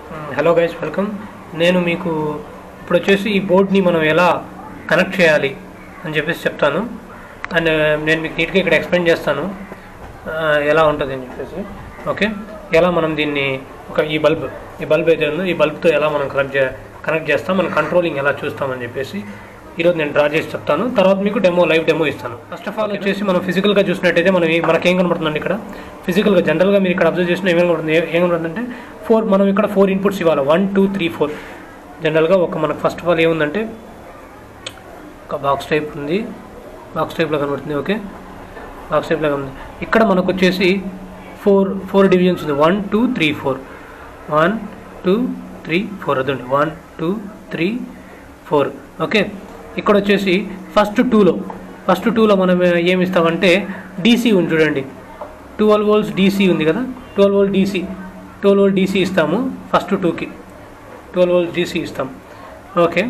hello guys welcome నేను మీకు ఇప్పుడు వచ్చేసి ఈ బోర్డ్ని మనం ఎలా కనెక్ట్ చేయాలి అని చెప్పేసి చెప్తాను అండ్ నేను మీకు నీట్గా ఇక్కడ ఎక్స్ప్లెయిన్ చేస్తాను ఆ, ఎలా ఉంటుంది అని చెప్పేసి ఓకే ఎలా మనం దీన్ని ఒక ఈ బల్బ్ ఈ బల్బ్ అయితే ఉందో ఈ బల్బ్తో ఎలా మనం కనెక్ట్ చే కనెక్ట్ చేస్తాం మనం కంట్రోలింగ్ ఎలా చూస్తామని చెప్పేసి ఈరోజు నేను డ్రా చేసి చెప్తాను తర్వాత మీకు డెమో లైవ్ డెమో ఇస్తాను ఫస్ట్ ఆఫ్ ఆల్ వచ్చేసి మనం ఫిజికల్గా చూసినట్టయితే మనం ఏ- మనకేం కనబడుతుందండి ఇక్కడ ఫిజికల్గా జనరల్గా మీరు ఇక్కడ అబ్జర్వ్ చేసిన ఏమేమి కనబడుతుంది ఏ- ఏం కనబడుతుందంటే ఫోర్ మనం ఇక్కడ ఫోర్ ఇన్పుట్స్ ఇవ్వాలి వన్ టూ త్రీ ఫోర్ జనరల్గా ఒక మనకు ఫస్ట్ ఆఫ్ ఆల్ ఏముందంటే ఒక బాక్స్ టైప్ ఉంది బాక్స్ టైప్లో కనబడుతుంది ఓకే బాక్స్ టైప్లో ఉంది ఇక్కడ మనకు వచ్చేసి ఫోర్ ఫోర్ డివిజన్స్ ఉంది one two three four one two three four అదండి one two three four okay ఇక్కడ వచ్చేసి ఫస్ట్ టూలో ఫస్ట్ టూలో మనం ఏమి ఇస్తామంటే డీసీ ఉంది చూడండి ట్వెల్వ్ వోల్ట్స్ డీసీ ఉంది కదా twelve volt DC twelve volt DC ఇస్తాము ఫస్ట్ టూకి ట్వెల్వ్ వోల్ట్ డీసీ ఇస్తాం ఓకే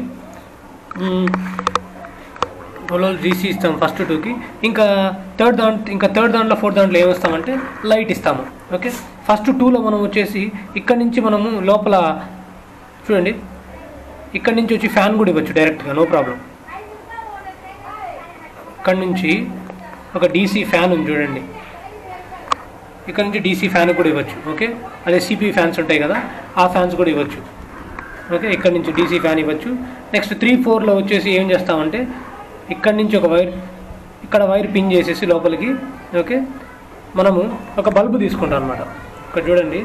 ట్వెల్వ్ వోల్ట్ డీసీ ఇస్తాం ఫస్ట్ టూకి ఇంకా థర్డ్ దాంట్లో ఇంకా థర్డ్ దాంట్లో ఫోర్త్ దాంట్లో ఏమిస్తామంటే లైట్ ఇస్తాము ఓకే ఫస్ట్ టూలో మనం వచ్చేసి ఇక్కడ నుంచి మనము లోపల చూడండి ఇక్కడ నుంచి వచ్చి ఫ్యాన్ కూడా ఇవ్వచ్చు డైరెక్ట్గా నో ప్రాబ్లం ఇక్కడ నుంచి ఒక డీసీ ఫ్యాన్ ఉంది చూడండి ఇక్కడ నుంచి డీసీ ఫ్యాన్ కూడా ఇవ్వచ్చు ఓకే అదే సిపి ఫ్యాన్స్ ఉంటాయి కదా ఆ ఫ్యాన్స్ కూడా ఇవ్వచ్చు ఓకే ఇక్కడ నుంచి డీసీ ఫ్యాన్ ఇవ్వచ్చు నెక్స్ట్ త్రీ ఫోర్లో వచ్చేసి ఏం చేస్తామంటే ఇక్కడ నుంచి ఒక వైర్ ఇక్కడ వైర్ పిన్ చేసేసి లోపలికి ఓకే మనము ఒక బల్బు తీసుకుంటాం అనమాట ఇక్కడ చూడండి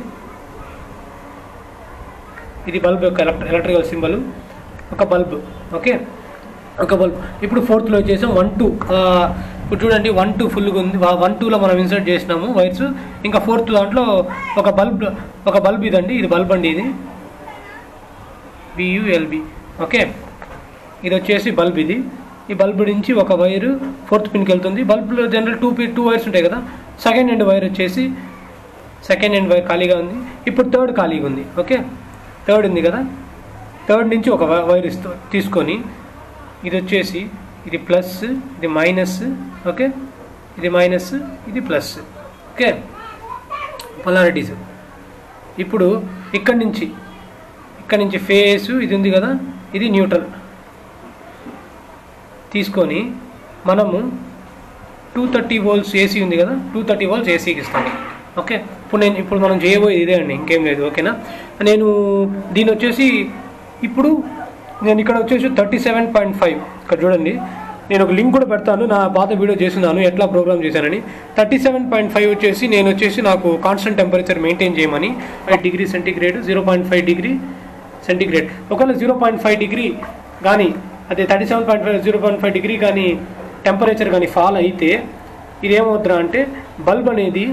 ఇది బల్బ్ యొక్క ఎలక్ట్ర ఎలక్ట్రికల్ సింబల్ ఒక బల్బ్ ఓకే ఒక బల్బ్ ఇప్పుడు ఫోర్త్లో వచ్చేసాం వన్ టూ ఇప్పుడు చూడండి వన్ టూ ఫుల్గా ఉంది వన్ టూలో మనం ఇన్సర్ట్ చేసినాము వైర్స్ ఇంకా ఫోర్త్ దాంట్లో ఒక బల్బ్ ఒక బల్బ్ ఇదండి ఇది బల్బ్ అండి ఇది బియుఎల్బి ఓకే ఇది వచ్చేసి బల్బ్ ఇది ఈ బల్బ్ నుంచి ఒక వైరు ఫోర్త్ పిన్కి వెళ్తుంది బల్బ్లో general two P two wires ఉంటాయి కదా సెకండ్ హ్యాండ్ వైర్ వచ్చేసి సెకండ్ హ్యాండ్ వైర్ ఖాళీగా ఉంది ఇప్పుడు థర్డ్ ఖాళీగా ఉంది ఓకే థర్డ్ ఉంది కదా థర్డ్ నుంచి ఒక వై- వైర్ ఇస్తూ తీసుకొని ఇది వచ్చేసి ఇది ప్లస్ ఇది మైనస్ ఓకే ఇది మైనస్ ఇది ప్లస్ ఓకే పొలారిటీస్ ఇప్పుడు ఇక్కడి నుంచి ఇక్కడ నుంచి ఫేస్ ఇది ఉంది కదా ఇది న్యూట్రల్ తీసుకొని మనము టూ థర్టీ వోల్ట్స్ ఏసీ ఉంది కదా టూ థర్టీ వోల్ట్స్ ఏసీకి ఇస్తాను ఓకే ఇప్పుడు నేను ఇప్పుడు మనం చేయబోయేది ఇదే అండి ఇంకేం లేదు ఓకేనా నేను దీని వచ్చేసి ఇప్పుడు నేను ఇక్కడ వచ్చేసి థర్టీ సెవెన్ పాయింట్ ఫైవ్ ఇక్కడ చూడండి నేను ఒక లింక్ కూడా పెడతాను నా పాత వీడియో చేస్తున్నాను ఎట్లా ప్రోగ్రామ్ చేశానని థర్టీ సెవెన్ పాయింట్ ఫైవ్ వచ్చేసి నేను వచ్చేసి నాకు కాన్స్టెంట్ టెంపరేచర్ మెయింటైన్ చేయమని five degree centigrade zero point five degree centigrade ఒకవేళ జీరో పాయింట్ ఫైవ్ డిగ్రీ కానీ అదే thirty seven point five zero point five degree కానీ టెంపరేచర్ కానీ ఫాల్ అయితే ఇది ఏమవుతుందా అంటే బల్బ్ అనేది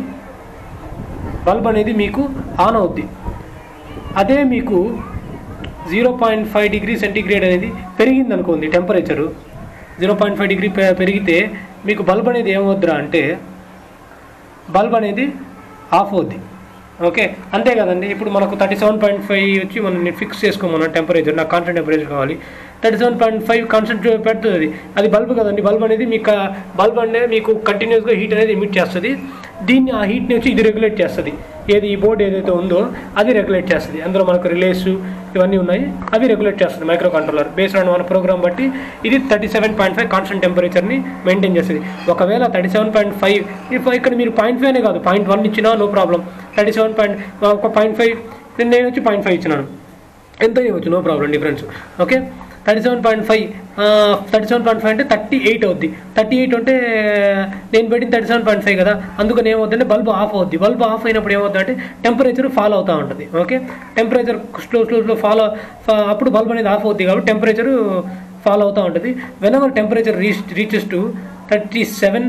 బల్బ్ అనేది మీకు ఆన్ అవుద్ది అదే మీకు zero point five degree centigrade అనేది పెరిగింది అనుకోండి temperature zero point five degree పె- పెరిగితే మీకు బల్బ్ అనేది ఏమవుద్దిరా అంటే బల్బ్ అనేది ఆఫ్ అవుద్ది ఓకే అంతే కదండి ఇప్పుడు మనకు థర్టీ సెవెన్ పాయింట్ ఫైవ్ వచ్చి మనం నేను ఫిక్స్ చేసుకోమన్నా టెంపరేచర్ నాకు కాన్స్టెంట్ టెంపరేచర్ కావాలి thirty seven point five constant పెడుతుంది అది అది బల్బ్ కదండి బల్బ్ అనేది మీకు బల్బ్ అనేది మీకు కంటిన్యూస్గా హీట్ అనేది ఎమిట్ చేస్తుంది దీన్ని ఆ హీట్ని వచ్చి ఇది రెగ్యులేట్ చేస్తుంది ఏది ఈ బోర్డు ఏదైతే ఉందో అది రెగ్యులేట్ చేస్తుంది అందులో మనకు రిలేస్ ఇవన్నీ ఉన్నాయి అవి రెగ్యులేట్ చేస్తుంది మైక్రో కంట్రోలర్ బేస్డ్ ఆన్ మన ప్రోగ్రామ్ బట్టి ఇది thirty seven point five constant టెంపరేచర్ని మెయింటైన్ చేస్తుంది ఒకవేళ థర్టీ సెవెన్ పాయింట్ ఫైవ్ ఇక్కడ మీరు పాయింట్ ఫైవ్నే కాదు పాయింట్ వన్ ఇచ్చినా no problem thirty seven point ఒక పాయింట్ ఫైవ్ నేను వచ్చి పాయింట్ ఫైవ్ ఇచ్చినాను ఎంత ఇవ్వచ్చు no problem difference okay thirty seven point five thirty seven point five అంటే థర్టీ ఎయిట్ అవుద్ది థర్టీ ఎయిట్ అంటే నేను పెట్టిన థర్టీ సెవెన్ పాయింట్ ఫైవ్ కదా అందుకని ఏమవుతుందంటే బల్బ్ ఆఫ్ అవుద్ది బల్బ్ ఆఫ్ అయినప్పుడు ఏమవుతుంది అంటే టెంపరేచర్ ఫాలో అవుతూ ఉంటుంది okay temperature slow slow slow follow అప్పుడు బల్బ్ అనేది ఆఫ్ అవుద్ది కాబట్టి టెంపరేచర్ ఫాలో అవుతూ ఉంటుంది whenever temperature reach reaches to thirty seven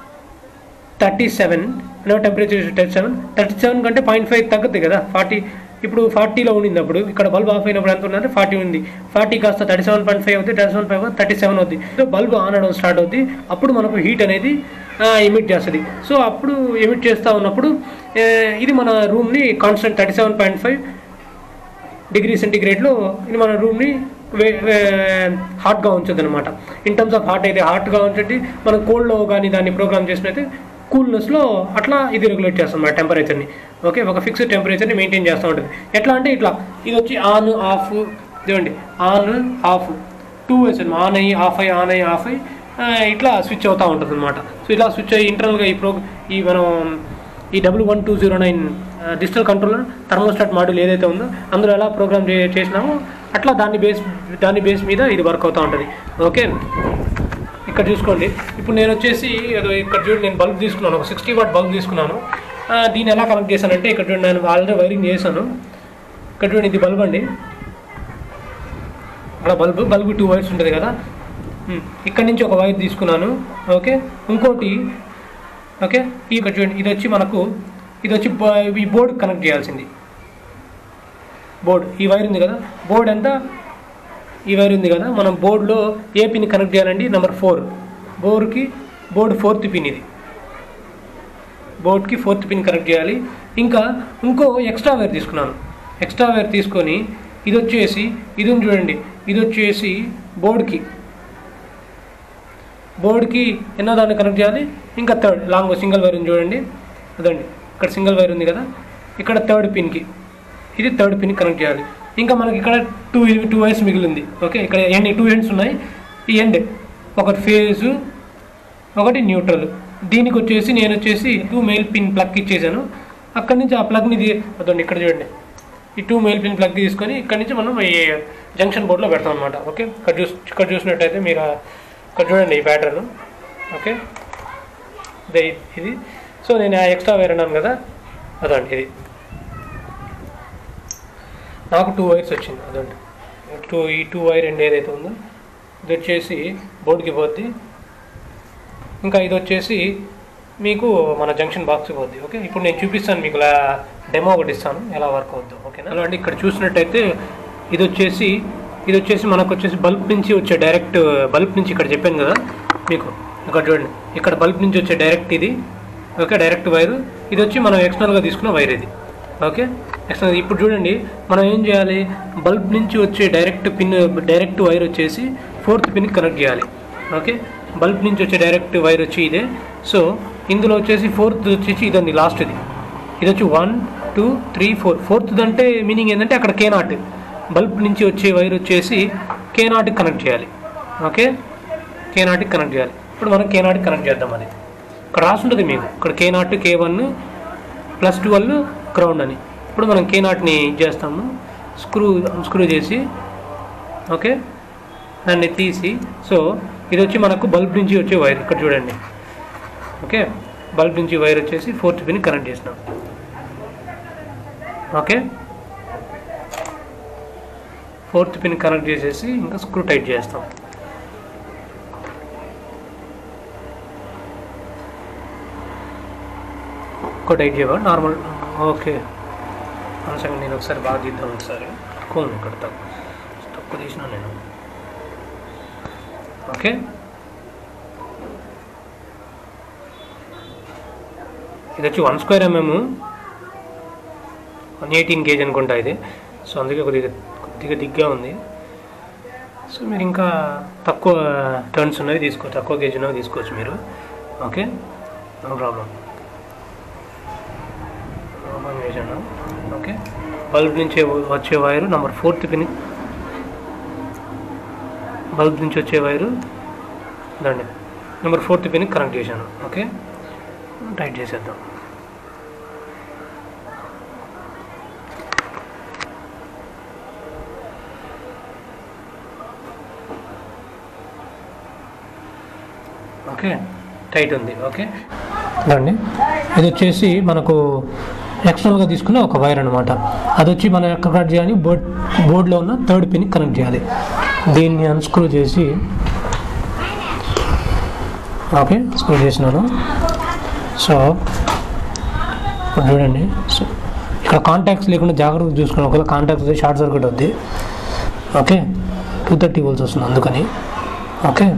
thirty seven temperature thirty seven thirty seven కంటే పాయింట్ ఫైవ్ తగ్గుతుంది కదా ఫార్టీ ఇప్పుడు ఫార్టీలో ఉండింది అప్పుడు ఇక్కడ బల్బ్ ఆఫ్ అయినప్పుడు ఎంత ఉందంటే ఫార్టీ ఉంది ఫార్టీ కాస్త థర్టీ సెవెన్ పాయింట్ ఫైవ్ అవుతుంది thirty seven five thirty seven అవుతుంది సో బల్బ్ ఆన్ అవడం స్టార్ట్ అవుతుంది అప్పుడు మనకు హీట్ అనేది ఎమిట్ చేస్తుంది సో అప్పుడు ఎమిట్ చేస్తూ ఉన్నప్పుడు ఆ, ఇది మన రూమ్ని constant thirty seven point five degree సెంటిగ్రేడ్లో ఇది మన రూమ్ని వే హాట్గా ఉంచదు అనమాట ఇన్ టర్మ్స్ ఆఫ్ హాట్ అయితే హాట్గా ఉంచండి మనం కోల్డ్లో కానీ దాన్ని ప్రోగ్రామ్ చేసినైతే కూల్నెస్లో అట్లా ఇది రెగ్యులేట్ చేస్తాం మన టెంపరేచర్ని ఓకే ఒక ఫిక్స్డ్ టెంపరేచర్ని మెయింటైన్ చేస్తూ ఉంటుంది ఎట్లా అంటే ఇట్లా ఇది వచ్చి ఆన్ ఆఫ్ ఇదిగోండి on off two ways on అయ్యి ఆఫ్ అయ్యి ఆన్ అయ్యి ఆఫ్ అయ్యి ఆ, ఇట్లా స్విచ్ అవుతూ ఉంటుంది అనమాట సో ఇలా స్విచ్ అయ్యి ఇంటర్నల్గా ఈ ప్రో ఈ మనం ఈ W one two zero nine digital controller thermostat module ఏదైతే ఉందో అందులో ఎలా ప్రోగ్రామ్ చే చేసినామో అట్లా దాని బేస్ దాని బేస్ మీద ఇది వర్క్ అవుతూ ఉంటుంది ఓకే ఇక్కడ చూసుకోండి ఇప్పుడు నేను వచ్చేసి ఏదో ఇక్కడ చూడండి నేను బల్బ్ తీసుకున్నాను ఒక సిక్స్టీ వాట్ బల్బ్ తీసుకున్నాను ఆ, దీన్ని ఎలా కనెక్ట్ చేశానంటే ఇక్కడ చూడండి నేను ఆల్రెడీ వైరింగ్ చేశాను ఇక్కడ చూడండి ఇది బల్బ్ అండి అక్కడ బల్బ్ బల్బ్ టూ వైర్స్ ఉంటుంది కదా ఉమ్, ఇక్కడ నుంచి ఒక వైర్ తీసుకున్నాను ఓకే ఇంకోటి ఓకే ఈ ఇక్కడ చూడండి ఇది వచ్చి మనకు ఇది వచ్చి బ- ఈ బోర్డ్ కనెక్ట్ చేయాల్సింది బోర్డ్ ఈ వైర్ ఉంది కదా బోర్డ్ ఎంత ఈ వైర్ ఉంది కదా మనం బోర్డులో ఏ పిన్ కనెక్ట్ చేయాలండి నెంబర్ ఫోర్ బోర్డ్కి బోర్డ్ ఫోర్త్ పిన్ ఇది బోర్డ్కి ఫోర్త్ పిన్ కనెక్ట్ చేయాలి ఇంకా ఇంకో ఎక్స్ట్రా వైర్ తీసుకున్నాను ఎక్స్ట్రా వైర్ తీసుకొని ఇది వచ్చేసి ఇది ఉంది చూడండి ఇది వచ్చేసి బోర్డ్కి బోర్డ్కి ఎన్నో దాన్ని కనెక్ట్ చేయాలి ఇంకా థర్డ్ లాంగ్ సింగిల్ వైర్ ఉంది చూడండి అదండి ఇక్కడ సింగిల్ వైర్ ఉంది కదా ఇక్కడ థర్డ్ పిన్కి ఇది థర్డ్ పిన్ కనెక్ట్ చేయాలి ఇంకా మనకి ఇక్కడ టూ టూ వైర్స్ మిగిలింది ఓకే ఇక్కడ ఎండ్ టూ ఎండ్స్ ఉన్నాయి ఈ ఎండ్ ఒకటి ఫేజు ఒకటి న్యూట్రల్ దీనికి వచ్చేసి నేను వచ్చేసి టూ మెయిల్ పిన్ ప్లగ్ ఇచ్చేసాను అక్కడి నుంచి ఆ ప్లగ్ని ఇది అదండి ఇక్కడ చూడండి ఈ టూ మెయిల్ పిన్ ప్లగ్ తీసుకొని ఇక్కడ నుంచి మనం ఈ జంక్షన్ బోర్డ్లో పెడతాం అనమాట ఓకే ఇక్కడ చూసి ఇక్కడ చూసినట్టయితే మీరు ఆ- ఇక్కడ చూడండి ఈ ప్యాటర్న్ ఓకే ఇదే ఇది సో నేను ఆ ఎక్స్ట్రా వైర్ అన్నాను కదా అదండి ఇది నాకు టూ వైర్స్ వచ్చింది అదండి టూ ఈ టూ వైర్ ఎండ్ ఏదైతే ఉందో ఇది వచ్చేసి బోర్డుకి పోద్ది ఇంకా ఇది వచ్చేసి మీకు మన జంక్షన్ బాక్స్ పోద్ది ఓకే ఇప్పుడు నేను చూపిస్తాను మీకు ఇలా డెమో ఒకటి ఇస్తాను ఎలా వర్క్ అవుద్దో ఓకేనా అలా అండి ఇక్కడ చూసినట్టయితే ఇది వచ్చేసి ఇది వచ్చేసి మనకు వచ్చేసి బల్బ్ నుంచి వచ్చే డైరెక్ట్ బల్బ్ నుంచి ఇక్కడ చెప్పాను కదా మీకు ఇక్కడ చూడండి ఇక్కడ బల్బ్ నుంచి వచ్చే డైరెక్ట్ ఇది ఓకే డైరెక్ట్ వైర్ ఇది వచ్చి మనం ఎక్స్టర్నల్గా తీసుకున్న వైర్ ఇది ఓకే ఎక్స్టర్నల్ ఇప్పుడు చూడండి మనం ఏం చేయాలి బల్బ్ నుంచి వచ్చే డైరెక్ట్ పిన్ డైరెక్ట్ వైర్ వచ్చేసి ఫోర్త్ పిన్కి కనెక్ట్ చేయాలి ఓకే బల్బ్ నుంచి వచ్చే డైరెక్ట్ వైర్ వచ్చి ఇదే సో ఇందులో వచ్చేసి ఫోర్త్ వచ్చేసి ఇదండి లాస్ట్ ఇది ఇది వచ్చి one two three four fourth అంటే మీనింగ్ ఏంటంటే అక్కడ కే నాట్ బల్బ్ నుంచి వచ్చే వైర్ వచ్చేసి కే నాట్కి కనెక్ట్ చేయాలి ఓకే కే నాట్కి కనెక్ట్ చేయాలి ఇప్పుడు మనం కే నాట్కి కనెక్ట్ చేద్దాం అది ఇక్కడ రాసి ఉంటుంది మీకు ఇక్కడ K naught K one plus twelve ground అని ఇప్పుడు మనం కే నాట్ని ఇది చేస్తాము స్క్రూ స్క్రూ చేసి ఓకే దాన్ని తీసి సో ఇది వచ్చి మనకు బల్బ్ నుంచి వచ్చే వైర్ ఇక్కడ చూడండి ఓకే బల్బ్ నుంచి వైర్ వచ్చేసి ఫోర్త్ పిన్ కనెక్ట్ చేసినాం ఓకే ఫోర్త్ పిన్ కనెక్ట్ చేసేసి ఇంకా స్క్రూ టైట్ చేస్తాం ఇంకో టైట్ చేయవా నార్మల్ ఓకే వన్ సెకండ్ నేను ఒకసారి బాగా తీద్దాం ఒకసారి తక్కువ ఉంది ఇక్కడ తక్కువ తక్కువ తీసిన నేను ఓకే ఇది వచ్చి one square MM one eighteen KG అనుకుంటా ఇది సో అందుకే కొద్దిగా కొద్దిగా దిగ్గా ఉంది సో మీరు ఇంకా తక్కువ టర్న్స్ ఉన్నవి తీసుకోవచ్చు తక్కువ కేజీ ఉన్నవి తీసుకోవచ్చు మీరు ఓకే నో ప్రాబ్లం ఓపెన్ చేశాను ఓకే బల్బ్ నుంచి వచ్చే wire number fourth pin bulb నుంచి వచ్చే వైరు దండి నెంబర్ ఫోర్త్ పిన్ కనెక్ట్ చేశాను ఓకే టైట్ చేసేద్దాం ఓకే టైట్ ఉంది ఓకే అండి ఇది వచ్చేసి మనకు ఎక్స్టర్నల్గా తీసుకున్న ఒక వైర్ అనమాట అది వచ్చి మనం ఎక్కడ కనెక్ట్ చేయాలి బోర్డ్ బోర్డులో ఉన్న థర్డ్ పిన్ కనెక్ట్ చేయాలి దీన్ని అన్స్క్రూ చేసి ఓకే స్క్రూ చేసినాను సో ఇప్పుడు చూడండి సో ఇక్కడ కాంటాక్ట్స్ లేకుండా జాగ్రత్తగా చూసుకున్నాం ఒకవేళ కాంటాక్ట్స్ వస్తే షార్ట్ సర్క్యూట్ అవుద్ది ఓకే టూ థర్టీ వోల్స్ వస్తుంది అందుకని ఓకే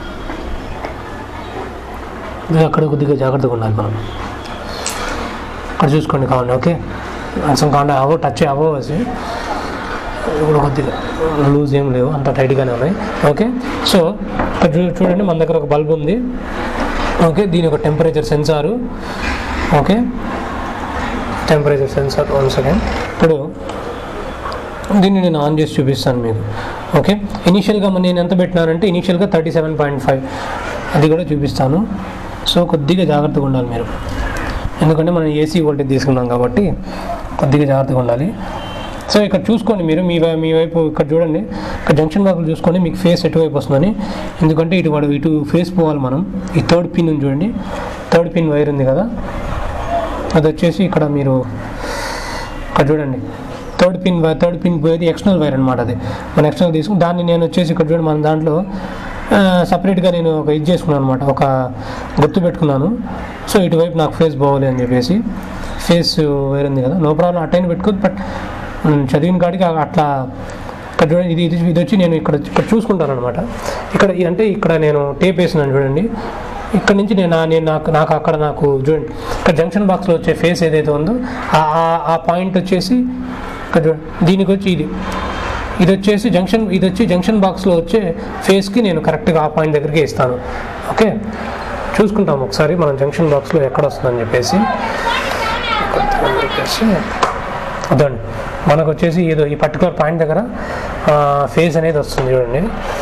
ఇది అక్కడ కొద్దిగా జాగ్రత్తగా ఉండాలి మనం అక్కడ చూసుకోండి కావాలి ఓకే అసలు కాండా అవో టచ్ అవో వచ్చి ఇప్పుడు కొద్దిగా లూజ్ ఏం లేవు అంత టైట్గానే ఉన్నాయి ఓకే సో ఇక్కడ చూ చూడండి మన దగ్గర ఒక బల్బ్ ఉంది ఓకే దీని ఒక temperature sensor okay temperature sensor one second ఇప్పుడు దీన్ని నేను ఆన్ చేసి చూపిస్తాను మీకు ఓకే ఇనీషియల్గా నేను ఎంత పెట్టినానంటే ఇనీషియల్గా థర్టీ సెవెన్ పాయింట్ ఫైవ్ అది కూడా చూపిస్తాను సో కొద్దిగా జాగ్రత్తగా ఉండాలి మీరు ఎందుకంటే మనం ఏసీ వోల్టేజ్ తీసుకున్నాం కాబట్టి కొద్దిగా జాగ్రత్తగా ఉండాలి సో ఇక్కడ చూసుకోండి మీరు మీ వై- మీ వైపు ఇక్కడ చూడండి ఇక్కడ జంక్షన్ బాక్స్ చూసుకోండి మీకు ఫేస్ ఎటువైపు వస్తుందని ఎందుకంటే ఇటు వాడు ఇటు ఫేస్ పోవాలి మనం ఈ థర్డ్ పిన్ ఉంది చూడండి థర్డ్ పిన్ వైర్ ఉంది కదా అది వచ్చేసి ఇక్కడ మీరు ఇక్కడ చూడండి థర్డ్ పిన్ థర్డ్ పిన్ పోయేది ఎక్స్టర్నల్ వైర్ అనమాట అది మన ఎక్స్టర్నల్ తీసుకుని దాన్ని నేను వచ్చేసి ఇక్కడ చూడండి మన దాంట్లో సపరేట్గా నేను ఒక ఇది చేసుకున్నాను అనమాట ఒక గుర్తు పెట్టుకున్నాను సో ఇటువైపు నాకు ఫేస్ బాగోలేదు అని చెప్పేసి ఫేస్ వైర్ ఉంది కదా నో ప్రాబ్లం అటైన్ పెట్టుకోవచ్చు బట్ నేను చదివిన కాడికి అట్లా ఇక్కడ చూడండి ఇది ఇది ఇది వచ్చి నేను ఇక్కడ ఇక్కడ చూసుకుంటాను అనమాట ఇక్కడ ఈ- అంటే ఇక్కడ నేను టేప్ వేసినాను చూడండి ఇక్కడ నుంచి నేను ఆ- నేను నాకు నాకు అక్కడ నాకు చూడండి ఇక్కడ జంక్షన్ బాక్స్లో వచ్చే ఫేస్ ఏదైతే ఉందో ఆ- ఆ- ఆ పాయింట్ వచ్చేసి ఇక్కడ చూడండి దీనికి వచ్చి ఇది ఇది వచ్చేసి జంక్షన్ ఇది వచ్చి జంక్షన్ బాక్స్లో వచ్చే ఫేస్కి నేను కరెక్ట్గా ఆ పాయింట్ దగ్గరికి ఇస్తాను ఓకే చూసుకుంటాం ఒకసారి మనం జంక్షన్ బాక్స్లో ఎక్కడ వస్తుందని చెప్పేసి అని చెప్పేసి అదండి మనకు వచ్చేసి ఏదో ఈ పర్టికులర్ పాయింట్ దగ్గర ఫేస్ అనేది వస్తుంది చూడండి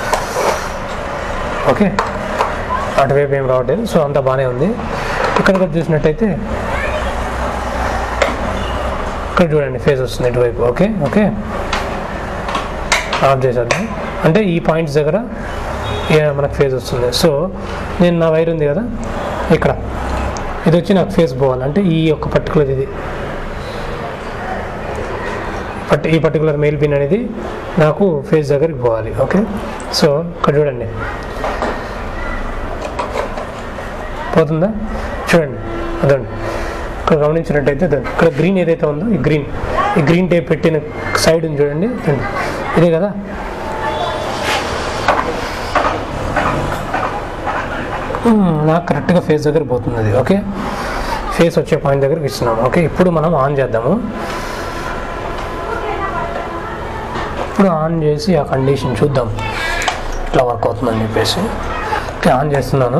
ఓకే అటువైపు ఏం రావట్లేదు సో అంతా బాగానే ఉంది ఇక్కడ కూడా చూసినట్టయితే ఇక్కడ చూడండి ఫేస్ వస్తుంది ఇటువైపు ఓకే ఓకే ఆఫ్ చేసేద్దాం అంటే ఈ పాయింట్స్ దగ్గర ఏ మనకు ఫేస్ వస్తుంది సో నేను నా వైర్ ఉంది కదా ఇక్కడ ఇది వచ్చి నాకు ఫేస్ పోవాలి అంటే ఈ యొక్క పర్టికులర్ ఇది పట్ ఈ పర్టికులర్ మెయిల్ పిన్ అనేది నాకు ఫేస్ దగ్గరికి పోవాలి ఓకే సో ఇక్కడ చూడండి పోతుందా చూడండి అదండి ఇక్కడ గమనించినట్టయితే అదండి ఇక్కడ గ్రీన్ ఏదైతే ఉందో ఈ గ్రీన్ ఈ గ్రీన్ టేప్ పెట్టిన సైడ్ ఉంది చూడండి అదండి ఇదే కదా మ్మ్, నాకు కరెక్ట్గా ఫేస్ దగ్గర పోతుంది అది ఓకే ఫేస్ వచ్చే పాయింట్ దగ్గరికి ఇస్తున్నాము ఓకే ఇప్పుడు మనం ఆన్ చేద్దాము ఇప్పుడు ఆన్ చేసి ఆ కండిషన్ చూద్దాం ఇట్లా వర్క్ అవుతుందని చెప్పేసి ఓకే ఆన్ చేస్తున్నాను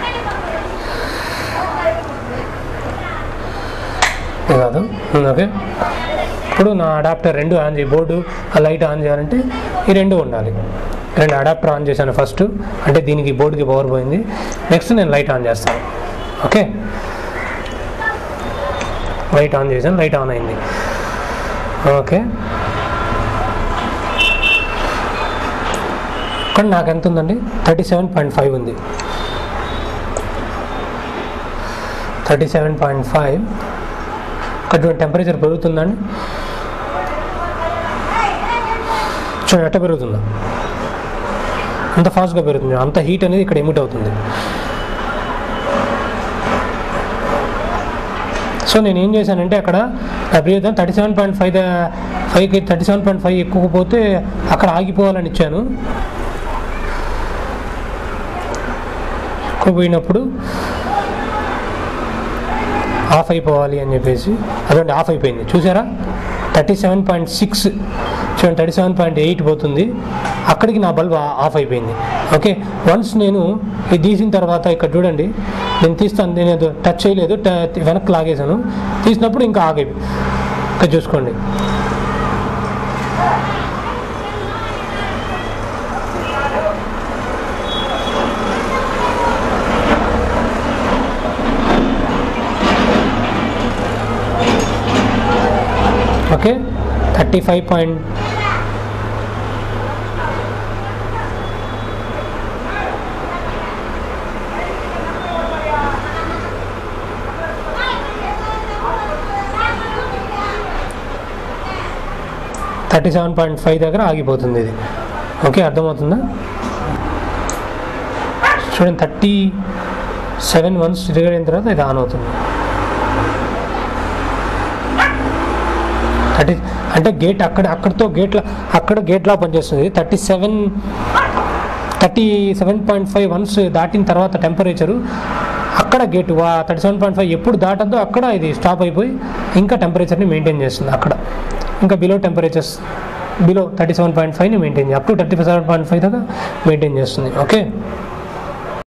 ఇది కాదు ఉమ్, ఓకే ఇప్పుడు నా అడాప్టర్ రెండు ఆన్ చేయి బోర్డు ఆ లైట్ ఆన్ చేయాలంటే ఈ రెండు ఉండాలి రెండు అడాప్టర్ ఆన్ చేశాను ఫస్ట్ అంటే దీనికి బోర్డుకి పవర్ పోయింది నెక్స్ట్ నేను లైట్ ఆన్ చేస్తాను ఓకే లైట్ ఆన్ చేశాను లైట్ ఆన్ అయింది ఓకే కానీ నాకు ఎంత ఉందండి థర్టీ సెవెన్ పాయింట్ ఫైవ్ ఉంది థర్టీ సెవెన్ పాయింట్ ఫైవ్ ఇక్కడ టెంపరేచర్ పెరుగుతుందండి చూడండి ఎట్ట పెరుగుతుందా అంత ఫాస్ట్గా పెరుగుతుంది అంత హీట్ అనేది ఇక్కడ ఎమిట్ అవుతుంది సో నేను ఏం చేశానంటే అక్కడ నా ప్రియత థర్టీ సెవెన్ పాయింట్ ఫైవ్ ఫైవ్కి థర్టీ సెవెన్ పాయింట్ ఫైవ్ ఎక్కువ పోతే అక్కడ ఆగిపోవాలని ఇచ్చాను ఎక్కువ పోయినప్పుడు ఆఫ్ అయిపోవాలి అని చెప్పేసి అదండి ఆఫ్ అయిపోయింది చూసారా థర్టీ సెవెన్ పాయింట్ సిక్స్ చూడండి థర్టీ సెవెన్ పాయింట్ ఎయిట్ పోతుంది అక్కడికి నా బల్బ్ ఆఫ్ అయిపోయింది ఓకే వన్స్ నేను ఇది తీసిన తర్వాత ఇక్కడ చూడండి నేను తీస్తాను నేను ఏదో టచ్ చేయలేదు ట- వెనక్కి లాగేశాను తీసినప్పుడు ఇంకా ఆగే ఇక్కడ చూసుకోండి okay thirty five point thirty seven point five దగ్గర ఆగిపోతుంది ఇది ఓకే అర్థమవుతుందా చూడండి థర్టీ సెవెన్ వన్స్ ట్రిగర్ అయిన తర్వాత ఇది ఆన్ అవుతుంది థర్టీ అంటే గేట్ అక్కడ అక్కడతో గేట్ల అక్కడ గేట్లా పనిచేస్తుంది thirty seven thirty seven point five once దాటిన తర్వాత టెంపరేచరు అక్కడ gate thirty seven point five ఎప్పుడు దాటద్దో అక్కడ ఇది స్టాప్ అయిపోయి ఇంకా టెంపరేచర్ని మెయింటైన్ చేస్తుంది అక్కడ ఇంకా below temperatures below thirty seven point ఫైవ్ని maintain up to thirty seven point five దాకా మెయింటైన్ చేస్తుంది ఓకే